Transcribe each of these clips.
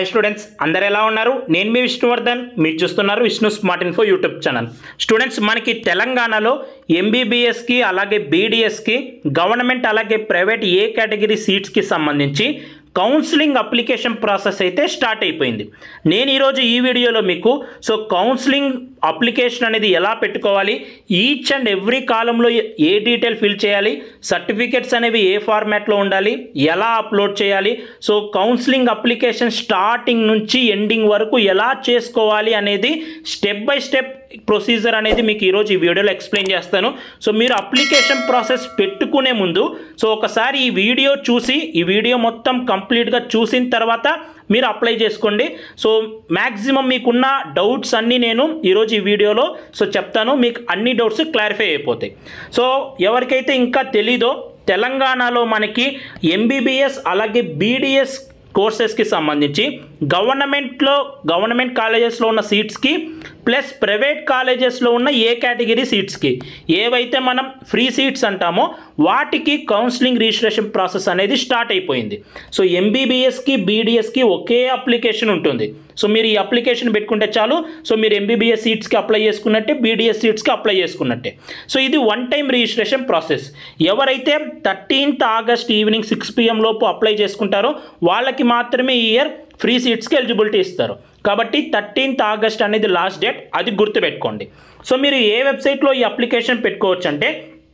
hi students అందరు ఎలా ఉన్నారు నేను మీ విష్ణువర్ధన్ మీరు చూస్తున్నారు Vishnu smart info YouTube channel students మనకి తెలంగాణలో ఎంబీబీఎస్కి అలాగే బీడీఎస్కి గవర్నమెంట్ అలాగే ప్రైవేట్ ఏ కేటగిరీ సీట్స్కి సంబంధించి కౌన్సిలింగ్ అప్లికేషన్ ప్రాసెస్ అయితే స్టార్ట్ అయిపోయింది నేను ఈరోజు ఈ వీడియోలో మీకు సో కౌన్సిలింగ్ అప్లికేషన్ అనేది ఎలా పెట్టుకోవాలి ఈచ్ అండ్ ఎవ్రీ కాలంలో ఏ డీటెయిల్ ఫిల్ చేయాలి సర్టిఫికెట్స్ అనేవి ఏ ఫార్మాట్లో ఉండాలి ఎలా అప్లోడ్ చేయాలి సో కౌన్సిలింగ్ అప్లికేషన్ స్టార్టింగ్ నుంచి ఎండింగ్ వరకు ఎలా చేసుకోవాలి అనేది స్టెప్ బై స్టెప్ ప్రొసీజర్ అనేది మీకు ఈరోజు ఈ వీడియోలో ఎక్స్ప్లెయిన్ చేస్తాను సో మీరు అప్లికేషన్ ప్రాసెస్ పెట్టుకునే ముందు సో ఒకసారి ఈ వీడియో చూసి ఈ వీడియో మొత్తం కంప్లీట్గా చూసిన తర్వాత మీరు అప్లై చేసుకోండి సో మ్యాక్సిమం మీకున్న డౌట్స్ అన్నీ నేను ఈరోజు ఈ వీడియోలో సో చెప్తాను మీకు అన్ని డౌట్స్ క్లారిఫై అయిపోతాయి సో ఎవరికైతే ఇంకా తెలీదో తెలంగాణలో మనకి ఎంబీబీఎస్ అలాగే బీడీఎస్ కోర్సెస్కి సంబంధించి గవర్నమెంట్లో గవర్నమెంట్ కాలేజెస్లో ఉన్న సీట్స్కి ప్లస్ ప్రైవేట్ కాలేజెస్లో ఉన్న ఏ కేటగిరీ సీట్స్కి ఏవైతే మనం ఫ్రీ సీట్స్ అంటామో వాటికి కౌన్సిలింగ్ రిజిస్ట్రేషన్ ప్రాసెస్ అనేది స్టార్ట్ అయిపోయింది సో ఎంబీబీఎస్కి బీడీఎస్కి ఒకే అప్లికేషన్ ఉంటుంది సో మీరు ఈ అప్లికేషన్ పెట్టుకుంటే చాలు సో మీరు ఎంబీబీఎస్ సీట్స్కి అప్లై చేసుకున్నట్టే బీడీఎస్ సీట్స్కి అప్లై చేసుకున్నట్టే సో ఇది వన్ టైం రిజిస్ట్రేషన్ ప్రాసెస్ ఎవరైతే thirteenth August evening six PM లోపు అప్లై చేసుకుంటారో వాళ్ళకి మాత్రమే ఈ ఇయర్ ఫ్రీ సీట్స్కి ఎలిజిబిలిటీ ఇస్తారు కాబట్టి థర్టీన్త్ ఆగస్ట్ అనేది లాస్ట్ డేట్ అది గుర్తుపెట్టుకోండి సో మీరు ఏ వెబ్సైట్లో ఈ అప్లికేషన్ పెట్టుకోవచ్చు అంటే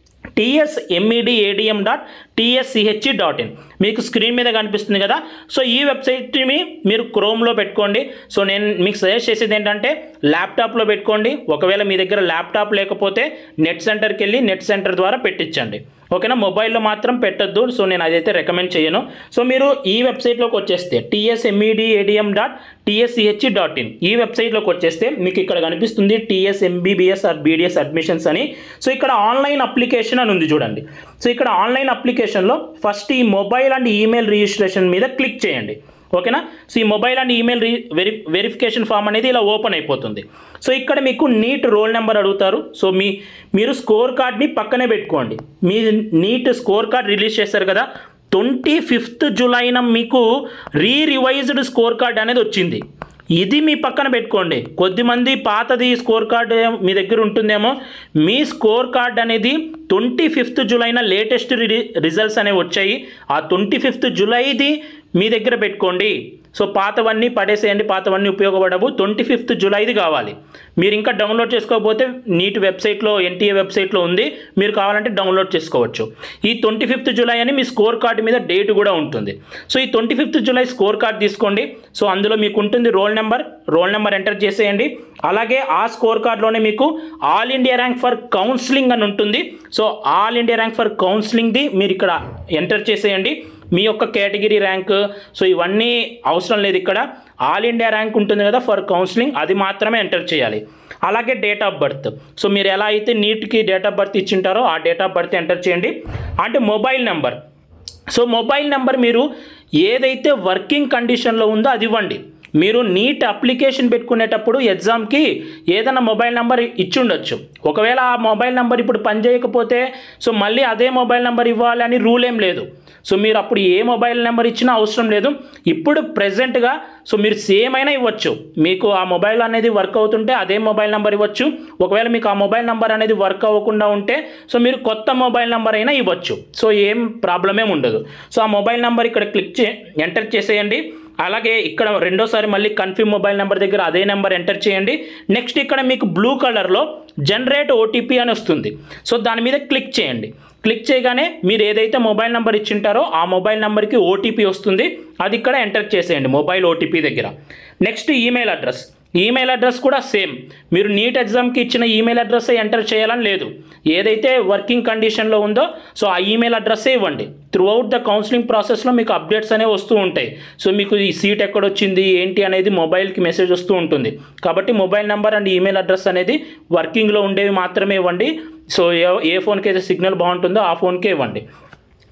TS MED ADM dot TSCHE dot in మీకు స్క్రీన్ మీద కనిపిస్తుంది కదా సో ఈ వెబ్సైట్ని మీరు క్రోమ్లో పెట్టుకోండి సో నేను మీకు సజెస్ట్ చేసేది ఏంటంటే ల్యాప్టాప్లో పెట్టుకోండి ఒకవేళ మీ దగ్గర ల్యాప్టాప్ లేకపోతే నెట్ సెంటర్కి వెళ్ళి నెట్ సెంటర్ ద్వారా పెట్టించండి ఓకేనా మొబైల్లో మాత్రం పెట్టొద్దు సో నేను అదైతే రికమెండ్ చేయను సో మీరు ఈ వెబ్సైట్లోకి వచ్చేస్తే TSMED ADM dot TSCHE dot in ఈ వెబ్సైట్లోకి వచ్చేస్తే మీకు ఇక్కడ కనిపిస్తుంది TS MBBS or BDS admissions అని సో ఇక్కడ ఆన్లైన్ అప్లికేషన్ అని ఉంది చూడండి సో ఇక్కడ ఆన్లైన్ అప్లికేషన్లో ఫస్ట్ ఈ మొబైల్ అండ్ ఈమెయిల్ రిజిస్ట్రేషన్ మీద క్లిక్ చేయండి ఓకేనా సో ఈ mobile and email very verification form అనేది ఇలా ఓపెన్ అయిపోతుంది సో ఇక్కడ మీకు నీట్ రోల్ నెంబర్ అడుగుతారు సో మీ మీరు స్కోర్ కార్డ్ని పక్కనే పెట్టుకోండి మీ నీట్ స్కోర్ కార్డ్ రిలీజ్ చేస్తారు కదా ట్వంటీ ఫిఫ్త్ జూలైన మీకు రీ రివైజ్డ్ స్కోర్ కార్డ్ అనేది వచ్చింది ఇది మీ పక్కన పెట్టుకోండి కొద్దిమంది పాతది స్కోర్ కార్డ్ మీ దగ్గర ఉంటుందేమో మీ స్కోర్ కార్డ్ అనేది ట్వంటీ ఫిఫ్త్ జూలైన లేటెస్ట్ రిజల్ట్స్ అనేవి వచ్చాయి ఆ ట్వంటీ ఫిఫ్త్ జూలైది మీ దగ్గర పెట్టుకోండి సో పాతవన్నీ పడేసేయండి పాతవన్నీ ఉపయోగపడవు ట్వంటీ ఫిఫ్త్ జూలైది కావాలి మీరు ఇంకా డౌన్లోడ్ చేసుకోకపోతే నీట్ వెబ్సైట్లో ఎన్టీఏ వెబ్సైట్లో ఉంది మీరు కావాలంటే డౌన్లోడ్ చేసుకోవచ్చు ఈ ట్వంటీ ఫిఫ్త్ జూలై అని మీ స్కోర్ కార్డు మీద డేట్ కూడా ఉంటుంది సో ఈ twenty fifth July score card తీసుకోండి సో అందులో మీకు ఉంటుంది roll number roll number enter చేసేయండి అలాగే ఆ స్కోర్ కార్డ్లోనే మీకు all India rank for counselling అని ఉంటుంది so all India rank for కౌన్సిలింగ్ది మీరు ఇక్కడ ఎంటర్ చేసేయండి మీ యొక్క కేటగిరీ ర్యాంక్ సో ఇవన్నీ అవసరం లేదు ఇక్కడ ఆల్ ఇండియా ర్యాంక్ ఉంటుంది కదా ఫర్ కౌన్సిలింగ్ అది మాత్రమే ఎంటర్ చేయాలి అలాగే డేట్ ఆఫ్ బర్త్ సో మీరు ఎలా అయితే నీట్కి డేట్ ఆఫ్ బర్త్ ఇచ్చింటారో ఆ డేట్ ఆఫ్ బర్త్ ఎంటర్ చేయండి అంటే mobile number so mobile number మీరు ఏదైతే వర్కింగ్ కండిషన్లో ఉందో అది ఇవ్వండి మీరు నీట్ అప్లికేషన్ పెట్టుకునేటప్పుడు ఎగ్జామ్కి ఏదైనా మొబైల్ నెంబర్ ఇచ్చి ఉండొచ్చు ఒకవేళ ఆ మొబైల్ నెంబర్ ఇప్పుడు పనిచేయకపోతే సో మళ్ళీ అదే మొబైల్ నెంబర్ ఇవ్వాలి అని రూల్ ఏం లేదు సో మీరు అప్పుడు ఏ మొబైల్ నెంబర్ ఇచ్చినా అవసరం లేదు ఇప్పుడు ప్రజెంట్గా సో మీరు సేమ్ అయినా ఇవ్వచ్చు మీకు ఆ మొబైల్ అనేది వర్క్ అవుతుంటే అదే మొబైల్ నెంబర్ ఇవ్వచ్చు ఒకవేళ మీకు ఆ మొబైల్ నెంబర్ అనేది వర్క్ అవ్వకుండా ఉంటే సో మీరు కొత్త మొబైల్ నెంబర్ అయినా ఇవ్వచ్చు సో ఏం ప్రాబ్లం ఏమి ఉండదు సో ఆ మొబైల్ నెంబర్ ఇక్కడ క్లిక్ చే ఎంటర్ చేసేయండి అలాగే ఇక్కడ రెండోసారి మళ్ళీ కన్ఫ్యూమ్ మొబైల్ నెంబర్ దగ్గర అదే నెంబర్ ఎంటర్ చేయండి నెక్స్ట్ ఇక్కడ మీకు బ్లూ కలర్లో జనరేట్ ఓటీపీ అని వస్తుంది సో దాని మీద క్లిక్ చేయండి క్లిక్ చేయగానే మీరు ఏదైతే మొబైల్ నెంబర్ ఇచ్చింటారో ఆ మొబైల్ నెంబర్కి ఓటీపీ వస్తుంది అది ఇక్కడ ఎంటర్ చేసేయండి మొబైల్ ఓటీపీ దగ్గర next email address email address కూడా సేమ్ మీరు నీట్ ఎగ్జామ్కి ఇచ్చిన ఈమెయిల్ అడ్రస్ ఎంటర్ చేయాలని లేదు ఏదైతే వర్కింగ్ కండిషన్లో ఉందో సో ఆ ఈమెయిల్ అడ్రస్సే ఇవ్వండి త్రూ అవుట్ ద కౌన్సిలింగ్ ప్రాసెస్లో మీకు అప్డేట్స్ అనేవి వస్తూ ఉంటాయి సో మీకు ఈ సీట్ ఎక్కడొచ్చింది ఏంటి అనేది మొబైల్కి మెసేజ్ వస్తూ ఉంటుంది కాబట్టి mobile number and email address అనేది వర్కింగ్లో ఉండేవి మాత్రమే ఇవ్వండి సో ఏ ఏ ఫోన్కి అయితే సిగ్నల్ బాగుంటుందో ఆ ఫోన్కే ఇవ్వండి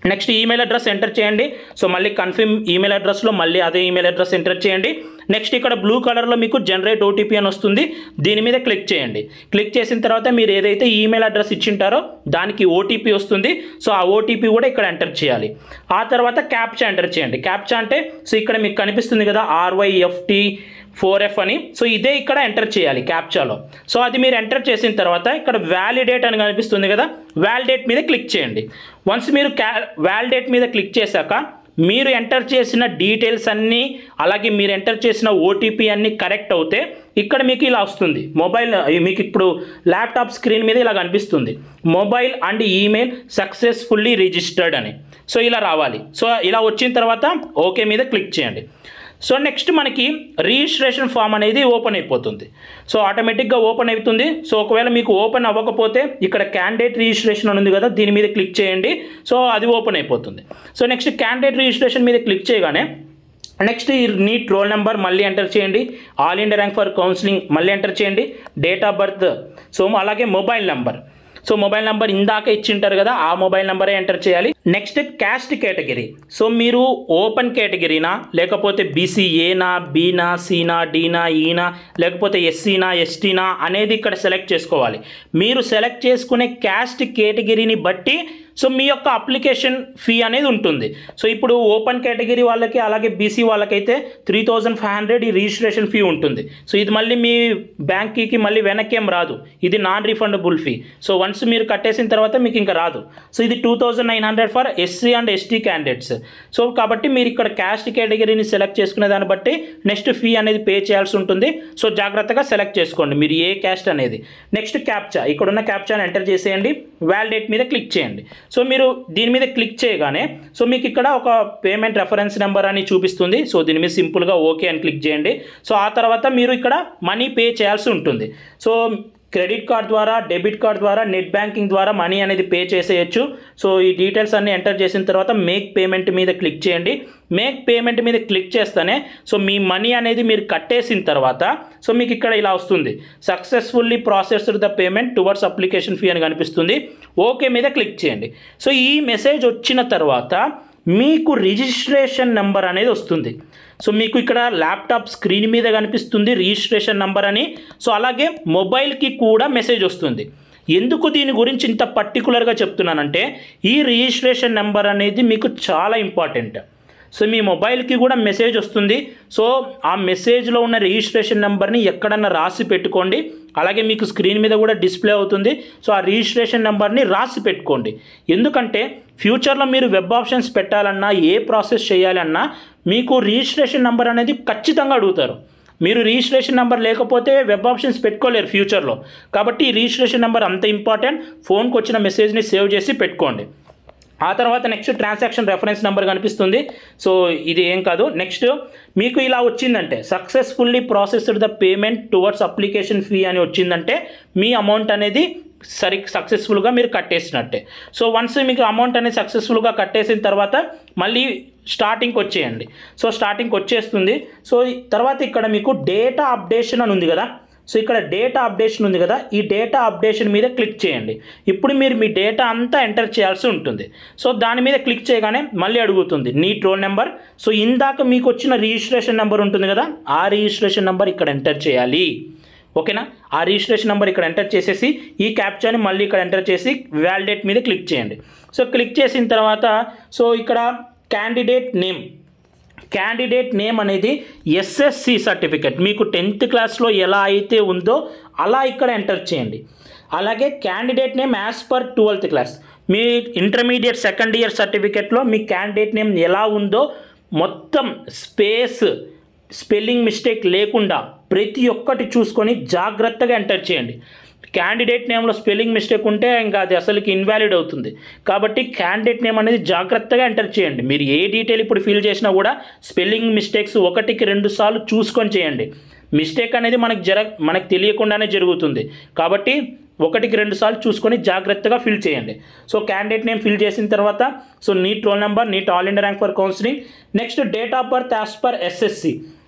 నెక్స్ట్ ఈమెయిల్ అడ్రస్ ఎంటర్ చేయండి సో మళ్ళీ కన్ఫర్మ్ ఈమెయిల్ అడ్రస్లో మళ్ళీ అదే ఈమెయిల్ అడ్రస్ ఎంటర్ చేయండి నెక్స్ట్ ఇక్కడ బ్లూ కలర్లో మీకు జనరేట్ ఓటీపీ అని వస్తుంది దీని మీద క్లిక్ చేయండి క్లిక్ చేసిన తర్వాత మీరు ఏదైతే ఈమెయిల్ అడ్రస్ ఇచ్చింటారో దానికి ఓటీపీ వస్తుంది సో ఆ ఓటీపీ కూడా ఇక్కడ ఎంటర్ చేయాలి ఆ తర్వాత క్యాప్చా ఎంటర్ చేయండి క్యాప్చా అంటే సో ఇక్కడ మీకు కనిపిస్తుంది కదా ఆర్వైఎఫ్టీ ఫోర్ ఎఫ్ అని సో ఇదే ఇక్కడ ఎంటర్ చేయాలి క్యాప్చాలో సో అది మీరు ఎంటర్ చేసిన తర్వాత ఇక్కడ వ్యాలిడేట్ అని కనిపిస్తుంది కదా వ్యాలిడేట్ మీద క్లిక్ చేయండి వన్స్ మీరు క్యా వ్యాలిడేట్ మీద క్లిక్ చేశాక మీరు ఎంటర్ చేసిన డీటెయిల్స్ అన్నీ అలాగే మీరు ఎంటర్ చేసిన ఓటీపీ అన్నీ కరెక్ట్ అవుతే ఇక్కడ మీకు ఇలా వస్తుంది మొబైల్ మీకు ఇప్పుడు ల్యాప్టాప్ స్క్రీన్ మీద ఇలా కనిపిస్తుంది mobile and email successfully registered అని సో ఇలా రావాలి సో ఇలా వచ్చిన తర్వాత ఓకే మీద క్లిక్ చేయండి సో నెక్స్ట్ మనకి రిజిస్ట్రేషన్ ఫామ్ అనేది ఓపెన్ అయిపోతుంది సో ఆటోమేటిక్గా ఓపెన్ అవుతుంది సో ఒకవేళ మీకు ఓపెన్ అవ్వకపోతే ఇక్కడ క్యాండిడేట్ రిజిస్ట్రేషన్ అని ఉంది కదా దీని మీద క్లిక్ చేయండి సో అది ఓపెన్ అయిపోతుంది సో నెక్స్ట్ క్యాండిడేట్ రిజిస్ట్రేషన్ మీద క్లిక్ చేయగానే నెక్స్ట్ ఈ నీట్ రోల్ నెంబర్ మళ్ళీ ఎంటర్ చేయండి all India rank for counselling మళ్ళీ ఎంటర్ చేయండి డేట్ ఆఫ్ బర్త్ సో అలాగే mobile number so mobile number ఇందాక ఇచ్చింటారు కదా ఆ మొబైల్ నెంబరే ఎంటర్ చేయాలి నెక్స్ట్ క్యాస్ట్ కేటగిరీ సో మీరు ఓపెన్ కేటగిరీనా లేకపోతే బీసీఏనా బీనా సీనా డీనా ఈనా లేకపోతే ఎస్సీనా ఎస్టీనా అనేది ఇక్కడ సెలెక్ట్ చేసుకోవాలి మీరు సెలెక్ట్ చేసుకునే క్యాస్ట్ కేటగిరీని బట్టి సో మీ యొక్క అప్లికేషన్ ఫీ అనేది ఉంటుంది సో ఇప్పుడు ఓపెన్ కేటగిరీ వాళ్ళకి అలాగే బీసీ వాళ్ళకైతే త్రీ థౌజండ్ ఫైవ్ హండ్రెడ్ ఈ రిజిస్ట్రేషన్ ఫీ ఉంటుంది సో ఇది మళ్ళీ మీ బ్యాంక్కి మళ్ళీ వెనక్కి ఏం రాదు ఇది non refundable fee so once మీరు కట్టేసిన తర్వాత మీకు ఇంకా రాదు సో ఇది two thousand nine hundred for SC and ST candidates so కాబట్టి మీరు ఇక్కడ క్యాస్ట్ కేటగిరీని సెలెక్ట్ చేసుకునే దాన్ని బట్టి నెక్స్ట్ ఫీ అనేది పే చేయాల్సి ఉంటుంది సో జాగ్రత్తగా సెలెక్ట్ చేసుకోండి మీరు ఏ క్యాస్ట్ అనేది నెక్స్ట్ క్యాప్చా ఇక్కడ ఉన్న క్యాప్చాని ఎంటర్ చేసేయండి వ్యాలిడేట్ మీద క్లిక్ చేయండి సో మీరు దీని మీద క్లిక్ చేయగానే సో మీకు ఇక్కడ ఒక పేమెంట్ రెఫరెన్స్ నెంబర్ అని చూపిస్తుంది సో దీని మీద సింపుల్గా ఓకే అని క్లిక్ చేయండి సో ఆ తర్వాత మీరు ఇక్కడ మనీ పే చేయాల్సి ఉంటుంది సో క్రెడిట్ కార్డ్ ద్వారా డెబిట్ కార్డ్ ద్వారా నెట్ బ్యాంకింగ్ ద్వారా మనీ అనేది పే చేసేయచ్చు సో ఈ డీటెయిల్స్ అన్ని ఎంటర్ చేసిన తర్వాత మేక్ పేమెంట్ మీద క్లిక్ చేయండి మేక్ పేమెంట్ మీద క్లిక్ చేస్తేనే సో మీ మనీ అనేది మీరు కట్టేసిన తర్వాత సో మీకు ఇక్కడ ఇలా వస్తుంది successfully processed the payment towards application fee అని కనిపిస్తుంది ఓకే మీద క్లిక్ చేయండి సో ఈ మెసేజ్ వచ్చిన తర్వాత మీకు రిజిస్ట్రేషన్ నెంబర్ అనేది వస్తుంది సో మీకు ఇక్కడ ల్యాప్టాప్ స్క్రీన్ మీద కనిపిస్తుంది రిజిస్ట్రేషన్ నెంబర్ అని సో అలాగే మొబైల్కి కూడా మెసేజ్ వస్తుంది ఎందుకు దీని గురించి ఇంత పర్టికులర్గా చెప్తున్నానంటే ఈ రిజిస్ట్రేషన్ నెంబర్ అనేది మీకు చాలా ఇంపార్టెంట్ సో మీ మొబైల్కి కూడా మెసేజ్ వస్తుంది సో ఆ మెసేజ్లో ఉన్న రిజిస్ట్రేషన్ నెంబర్ని ఎక్కడన్నా రాసి పెట్టుకోండి అలాగే మీకు స్క్రీన్ మీద కూడా డిస్ప్లే అవుతుంది సో ఆ రిజిస్ట్రేషన్ నెంబర్ని రాసి పెట్టుకోండి ఎందుకంటే ఫ్యూచర్లో మీరు వెబ్ ఆప్షన్స్ పెట్టాలన్నా ఏ ప్రాసెస్ చేయాలన్నా మీకు రిజిస్ట్రేషన్ నెంబర్ అనేది ఖచ్చితంగా అడుగుతారు మీరు రిజిస్ట్రేషన్ నెంబర్ లేకపోతే వెబ్ ఆప్షన్స్ పెట్టుకోలేరు ఫ్యూచర్లో కాబట్టి ఈ రిజిస్ట్రేషన్ నెంబర్ అంత ఇంపార్టెంట్ ఫోన్కి వచ్చిన మెసేజ్ని సేవ్ చేసి పెట్టుకోండి ఆ తర్వాత నెక్స్ట్ ట్రాన్సాక్షన్ రెఫరెన్స్ నెంబర్ కనిపిస్తుంది సో ఇది ఏం కాదు నెక్స్ట్ మీకు ఇలా వచ్చిందంటే successfully processed the payment towards application fee అని వచ్చిందంటే మీ అమౌంట్ అనేది సరి సక్సెస్ఫుల్గా మీరు కట్టేసినట్టే సో వన్స్ మీకు అమౌంట్ అనేది సక్సెస్ఫుల్గా కట్టేసిన తర్వాత మళ్ళీ స్టార్టింగ్కి వచ్చేయండి సో స్టార్టింగ్కి వచ్చేస్తుంది సో ఈ తర్వాత ఇక్కడ మీకు డేటా అప్డేషన్ అని ఉంది కదా సో ఇక్కడ డేటా అప్డేషన్ ఉంది కదా ఈ డేటా అప్డేషన్ మీద క్లిక్ చేయండి ఇప్పుడు మీరు మీ డేటా అంతా ఎంటర్ చేయాల్సి ఉంటుంది సో దాని మీద క్లిక్ చేయగానే మళ్ళీ అడుగుతుంది నీట్ రోల్ నెంబర్ సో ఇందాక మీకు వచ్చిన రిజిస్ట్రేషన్ నెంబర్ ఉంటుంది కదా ఆ రిజిస్ట్రేషన్ నెంబర్ ఇక్కడ ఎంటర్ చేయాలి ఓకేనా ఆ రిజిస్ట్రేషన్ నెంబర్ ఇక్కడ ఎంటర్ చేసేసి ఈ క్యాప్చాని మళ్ళీ ఇక్కడ ఎంటర్ చేసి వ్యాలిడేట్ మీద క్లిక్ చేయండి సో క్లిక్ చేసిన తర్వాత సో ఇక్కడ క్యాండిడేట్ నేమ్ క్యాండిడేట్ నేమ్ అనేది ఎస్ఎస్సి సర్టిఫికెట్ మీకు టెన్త్ క్లాస్లో ఎలా అయితే ఉందో అలా ఇక్కడ ఎంటర్ చేయండి అలాగే candidate name as per twelfth class మీ ఇంటర్మీడియట్ సెకండ్ ఇయర్ సర్టిఫికెట్లో మీ క్యాండిడేట్ నేమ్ ఎలా ఉందో మొత్తం స్పేస్ స్పెల్లింగ్ మిస్టేక్ లేకుండా ప్రతి ఒక్కటి చూసుకొని జాగ్రత్తగా ఎంటర్ చేయండి క్యాండిడేట్ నేమ్లో స్పెల్లింగ్ మిస్టేక్ ఉంటే ఇంకా అది అసలుకి ఇన్వాలిడ్ అవుతుంది కాబట్టి క్యాండిడేట్ నేమ్ అనేది జాగ్రత్తగా ఎంటర్ చేయండి మీరు ఏ డీటెయిల్ ఇప్పుడు ఫిల్ చేసినా కూడా స్పెల్లింగ్ మిస్టేక్స్ ఒకటికి రెండు సార్లు చూసుకొని చేయండి మిస్టేక్ అనేది మనకు జర మనకు తెలియకుండానే జరుగుతుంది కాబట్టి ఒకటికి రెండు సార్లు చూసుకొని జాగ్రత్తగా ఫిల్ చేయండి సో క్యాండిడేట్ నేమ్ ఫిల్ చేసిన తర్వాత so NEET roll number NEET all India rank for counselling next date of birth as per SSC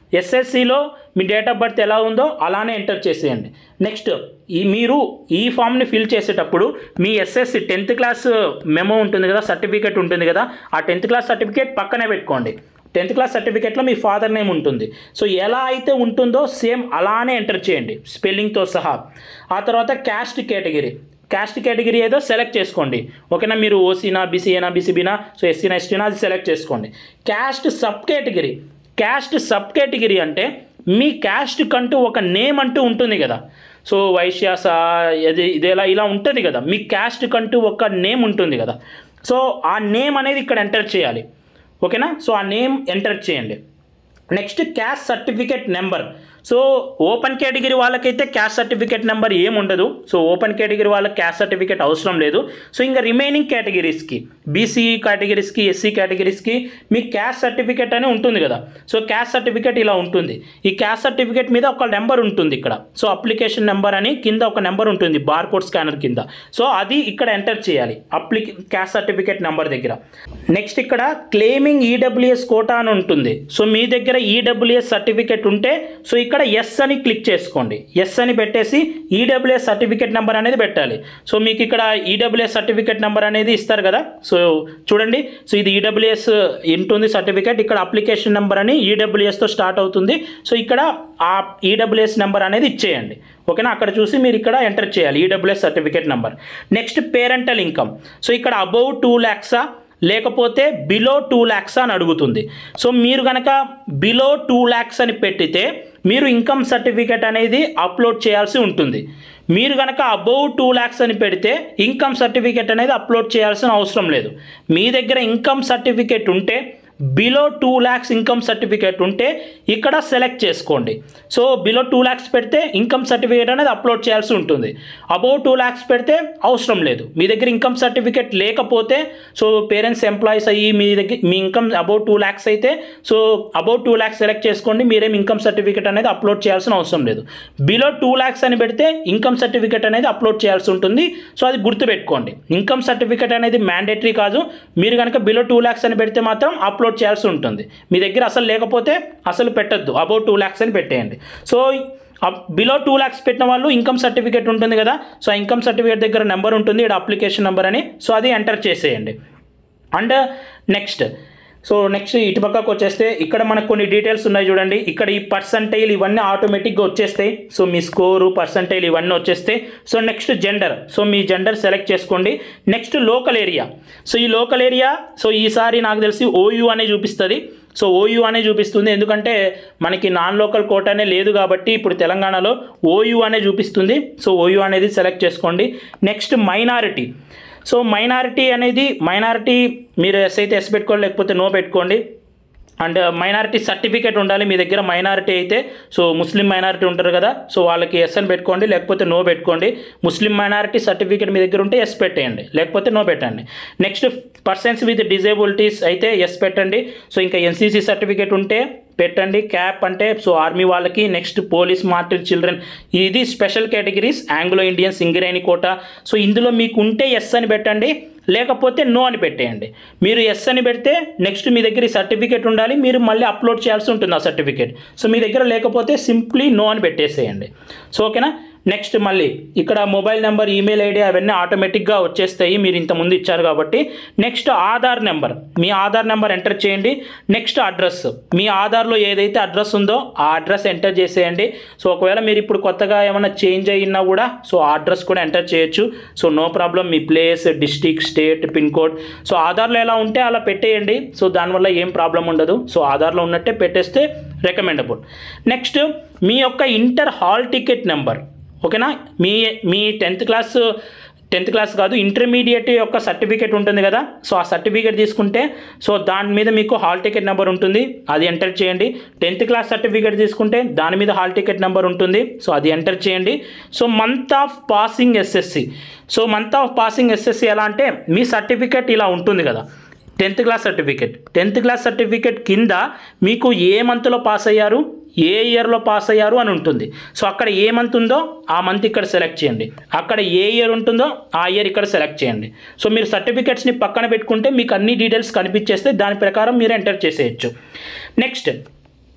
ఎస్ఎస్సిలో మీ డేట్ ఆఫ్ బర్త్ ఎలా ఉందో అలానే ఎంటర్ చేసేయండి నెక్స్ట్ ఈ మీరు ఈ ఫామ్ని ఫిల్ చేసేటప్పుడు మీ ఎస్ఎస్సి టెన్త్ క్లాస్ మెమో ఉంటుంది కదా సర్టిఫికేట్ ఉంటుంది కదా ఆ టెన్త్ క్లాస్ సర్టిఫికేట్ పక్కనే పెట్టుకోండి టెన్త్ క్లాస్ సర్టిఫికేట్లో మీ ఫాదర్ నేమ్ ఉంటుంది సో ఎలా అయితే ఉంటుందో సేమ్ అలానే ఎంటర్ చేయండి స్పెల్లింగ్తో సహా ఆ తర్వాత క్యాస్ట్ కేటగిరీ క్యాస్ట్ కేటగిరీ ఏదో సెలెక్ట్ చేసుకోండి ఓకేనా మీరు ఓసీనా బీసీఏనా బీసీబీనా సో ఎస్సీనా ఎస్టీనా అది సెలెక్ట్ చేసుకోండి caste sub category caste sub category అంటే మీ క్యాస్ట్ కంటూ ఒక నేమ్ అంటూ ఉంటుంది కదా సో వైశ్యాస ఇది ఇదేలా ఇలా ఉంటుంది కదా మీ క్యాస్ట్ కంటూ ఒక నేమ్ ఉంటుంది కదా సో ఆ నేమ్ అనేది ఇక్కడ ఎంటర్ చేయాలి ఓకేనా సో ఆ నేమ్ ఎంటర్ చేయండి next caste certificate number so open category వాళ్ళకైతే క్యాస్ట్ సర్టిఫికేట్ నెంబర్ ఏముండదు సో ఓపెన్ కేటగిరీ వాళ్ళకి క్యాస్ట్ సర్టిఫికేట్ అవసరం లేదు సో ఇంకా రిమైనింగ్ కేటగిరీస్కి బీసీ కేటగిరీస్కి ఎస్సీ కేటగిరీస్కి మీ క్యాస్ట్ సర్టిఫికేట్ అని ఉంటుంది కదా సో క్యాస్ట్ సర్టిఫికేట్ ఇలా ఉంటుంది ఈ క్యాస్ట్ సర్టిఫికేట్ మీద ఒక నెంబర్ ఉంటుంది ఇక్కడ సో అప్లికేషన్ నెంబర్ అని కింద ఒక నెంబర్ ఉంటుంది బార్ కోడ్ స్కానర్ కింద సో అది ఇక్కడ ఎంటర్ చేయాలి అప్లికే క్యాస్ట్ సర్టిఫికేట్ నెంబర్ దగ్గర నెక్స్ట్ ఇక్కడ క్లెయిమింగ్ ఈడబ్ల్యూఎస్ కోటా అని ఉంటుంది సో మీ దగ్గర ఈడబ్ల్యూఎస్ సర్టిఫికేట్ ఉంటే సో ఇక్కడ ఎస్ అని క్లిక్ చేసుకోండి ఎస్ అని పెట్టేసి ఈడబ్ల్యూఎస్ సర్టిఫికేట్ నెంబర్ అనేది పెట్టాలి సో మీకు ఇక్కడ ఈడబ్ల్యూఎస్ సర్టిఫికేట్ నెంబర్ అనేది ఇస్తారు కదా సో చూడండి సో ఇది ఈడబ్ల్యూఎస్ ఉంటుంది సర్టిఫికేట్ ఇక్కడ అప్లికేషన్ నెంబర్ అని ఈడబ్ల్యూఎస్తో స్టార్ట్ అవుతుంది సో ఇక్కడ ఆ ఈడబ్ల్యూఎస్ నెంబర్ అనేది ఇచ్చేయండి ఓకేనా అక్కడ చూసి మీరు ఇక్కడ ఎంటర్ చేయాలి EWS certificate number next parental income so ఇక్కడ అబౌవ్ టూ ల్యాక్సా లేకపోతే బిలో టూ ల్యాక్స్ అని అడుగుతుంది సో మీరు కనుక బిలో టూ ల్యాక్స్ అని పెట్టితే మీరు ఇన్కమ్ సర్టిఫికేట్ అనేది అప్లోడ్ చేయాల్సి ఉంటుంది మీరు కనుక అబౌవ్ టూ ల్యాక్స్ అని పెడితే ఇన్కమ్ సర్టిఫికేట్ అనేది అప్లోడ్ చేయాల్సిన అవసరం లేదు మీ దగ్గర ఇన్కమ్ సర్టిఫికేట్ ఉంటే below two lakhs income certificate ఉంటే ఇక్కడ సెలెక్ట్ చేసుకోండి సో బిలో టూ ల్యాక్స్ పెడితే ఇన్కమ్ సర్టిఫికేట్ అనేది అప్లోడ్ చేయాల్సి ఉంటుంది అబౌవ్ టూ ల్యాక్స్ పెడితే అవసరం లేదు మీ దగ్గర ఇన్కమ్ సర్టిఫికేట్ లేకపోతే సో పేరెంట్స్ ఎంప్లాయీస్ అయ్యి మీ దగ్గర మీ ఇన్కమ్ అబౌవ్ టూ ల్యాక్స్ అయితే so above two lakhs select చేసుకోండి మీరేం ఇన్కమ్ సర్టిఫికేట్ అనేది అప్లోడ్ చేయాల్సిన అవసరం లేదు బిలో టూ ల్యాక్స్ అని పెడితే ఇన్కమ్ సర్టిఫికేట్ అనేది అప్లోడ్ చేయాల్సి ఉంటుంది సో అది గుర్తుపెట్టుకోండి ఇన్కమ్ సర్టిఫికేట్ అనేది మ్యాండేటరీ కాదు మీరు కనుక బిలో టూ ల్యాక్స్ అని పెడితే మాత్రం అప్లోడ్ చేయాల్సి ఉంటుంది మీ దగ్గర అసలు లేకపోతే అసలు పెట్టద్దు అబౌవ్ టూ ల్యాక్స్ అని పెట్టేయండి సో బిలో టూ ల్యాక్స్ పెట్టిన వాళ్ళు ఇన్కమ్ సర్టిఫికేట్ ఉంటుంది కదా సో ఆ ఇన్కమ్ సర్టిఫికేట్ దగ్గర నెంబర్ ఉంటుంది ఇక్కడ అప్లికేషన్ నెంబర్ అని సో అది ఎంటర్ చేసేయండి అండ్ నెక్స్ట్ సో నెక్స్ట్ ఇటు పక్కకు వచ్చేస్తే ఇక్కడ మనకు కొన్ని డీటెయిల్స్ ఉన్నాయి చూడండి ఇక్కడ ఈ పర్సంటైల్ ఇవన్నీ ఆటోమేటిక్గా వచ్చేస్తాయి సో మీ స్కోరు పర్సంటైల్ ఇవన్నీ వచ్చేస్తాయి సో నెక్స్ట్ జెండర్ సో మీ జెండర్ సెలెక్ట్ చేసుకోండి నెక్స్ట్ లోకల్ ఏరియా సో ఈ లోకల్ ఏరియా సో ఈసారి నాకు తెలిసి ఓయూ అనే చూపిస్తుంది సో ఓయూ అనే చూపిస్తుంది ఎందుకంటే మనకి నాన్ లోకల్ కోటానే లేదు కాబట్టి ఇప్పుడు తెలంగాణలో ఓయూ అనే చూపిస్తుంది సో ఓయూ అనేది సెలెక్ట్ చేసుకోండి నెక్స్ట్ మైనారిటీ సో మైనారిటీ అనేది మైనారిటీ మీరు ఎస్ అయితే ఎస్ పెట్టుకోండి లేకపోతే నో పెట్టుకోండి అండ్ మైనారిటీ సర్టిఫికేట్ ఉండాలి మీ దగ్గర మైనారిటీ అయితే సో ముస్లిం మైనారిటీ ఉంటారు కదా సో వాళ్ళకి ఎస్ అని పెట్టుకోండి లేకపోతే నో పెట్టుకోండి ముస్లిం మైనారిటీ సర్టిఫికేట్ మీ దగ్గర ఉంటే ఎస్ పెట్టేయండి లేకపోతే నో పెట్టండి నెక్స్ట్ పర్సన్స్ విత్ డిజేబిలిటీస్ అయితే ఎస్ పెట్టండి సో ఇంకా ఎన్సీసీ సర్టిఫికేట్ ఉంటే పెట్టండి క్యాప్ అంటే సో ఆర్మీ వాళ్ళకి నెక్స్ట్ పోలీస్ మార్టిల్ చిల్డ్రన్ ఇది special categories Anglo Indian Singareni quota so ఇందులో మీకు ఉంటే ఎస్ అని పెట్టండి లేకపోతే నో అని పెట్టేయండి మీరు ఎస్ అని పెడితే నెక్స్ట్ మీ దగ్గర ఈ సర్టిఫికేట్ ఉండాలి మీరు మళ్ళీ అప్లోడ్ చేయాల్సి ఉంటుంది ఆ సర్టిఫికేట్ సో మీ దగ్గర లేకపోతే సింప్లీ నో అని పెట్టేసేయండి సో ఓకేనా నెక్స్ట్ మళ్ళీ ఇక్కడ మొబైల్ నెంబర్ ఈమెయిల్ ఐడి అవన్నీ ఆటోమేటిక్గా వచ్చేస్తాయి మీరు ఇంతకుముందు ఇచ్చారు కాబట్టి నెక్స్ట్ ఆధార్ నెంబర్ మీ ఆధార్ నెంబర్ ఎంటర్ చేయండి నెక్స్ట్ అడ్రస్ మీ ఆధార్లో ఏదైతే అడ్రస్ ఉందో ఆ అడ్రస్ ఎంటర్ చేసేయండి సో ఒకవేళ మీరు ఇప్పుడు కొత్తగా ఏమైనా చేంజ్ అయినా కూడా సో ఆ అడ్రస్ కూడా ఎంటర్ చేయొచ్చు సో నో ప్రాబ్లం మీ place district state pin code so ఆధార్లో ఎలా ఉంటే అలా పెట్టేయండి సో దానివల్ల ఏం ప్రాబ్లం ఉండదు సో ఆధార్లో ఉన్నట్టే పెట్టేస్తే రికమెండబుల్ నెక్స్ట్ మీ యొక్క ఇంటర్ హాల్ టికెట్ నెంబర్ ఓకేనా మీ మీ టెన్త్ క్లాస్ టెన్త్ క్లాస్ కాదు ఇంటర్మీడియట్ యొక్క సర్టిఫికేట్ ఉంటుంది కదా సో ఆ సర్టిఫికేట్ తీసుకుంటే సో దాని మీద మీకు హాల్ టికెట్ నెంబర్ ఉంటుంది అది ఎంటర్ చేయండి టెన్త్ క్లాస్ సర్టిఫికేట్ తీసుకుంటే దాని మీద హాల్ టికెట్ నెంబర్ ఉంటుంది సో అది ఎంటర్ చేయండి so month of passing SSC so month of passing SSC ఎలా అంటే మీ సర్టిఫికేట్ ఇలా ఉంటుంది కదా tenth class certificate tenth class certificate కింద మీకు ఏ మంత్లో పాస్ అయ్యారు ఏ ఇయర్లో పాస్ అయ్యారు అని ఉంటుంది సో అక్కడ ఏ మంత్ ఉందో ఆ మంత్ ఇక్కడ సెలెక్ట్ చేయండి అక్కడ ఏ ఇయర్ ఉంటుందో ఆ ఇయర్ ఇక్కడ సెలెక్ట్ చేయండి సో మీరు సర్టిఫికేట్స్ని పక్కన పెట్టుకుంటే మీకు అన్ని డీటెయిల్స్ కనిపించేస్తే దాని ప్రకారం మీరు ఎంటర్ చేసేయచ్చు నెక్స్ట్